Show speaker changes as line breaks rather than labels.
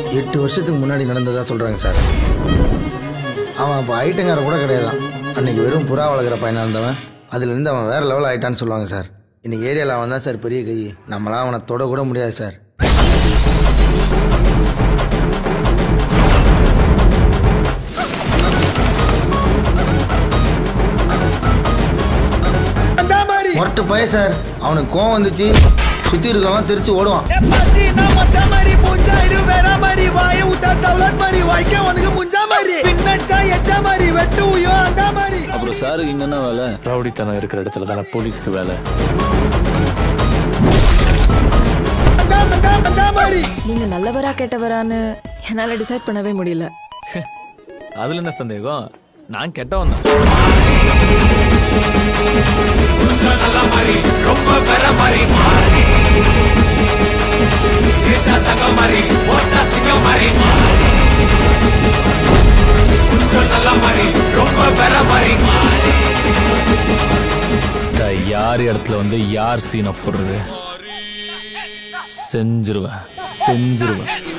எட்டு வருஷத்துக்கு முன்னாடி நடந்ததா சொல்கிறாங்க சார் அவன் அப்போ ஐட்டங்கார கூட கிடையாதான் அன்னைக்கு வெறும் புறா வளர்க்குற பையனாக இருந்தவன் அதுலேருந்து அவன் வேறு லெவல் ஆயிட்டான்னு சொல்லுவாங்க சார் இன்னைக்கு ஏரியாவில் அவன் தான் சார் பெரிய கை நம்மளாம் அவனை தொட கூட முடியாது சார் மொட்டை பைய சார் அவனுக்கு கோவம் வந்துச்சு சுற்றி இருக்கவங்க தெரிச்சு ஓடுவான்
அப்புறம் சாருக்கு இங்க என்ன வேலை ரவுடித்தனம் இருக்கிற இடத்துல தானே போலீஸ்க்கு வேலை
நீங்க நல்லவரா கெட்டவரான்னு என்னால டிசைட் பண்ணவே முடியல
அதுல என்ன சந்தேகம் நான் கெட்டவன் தான் இந்த யார் இடத்துல வந்து யார் சீனை போடுறது செஞ்சிருவேன் செஞ்சிருவேன்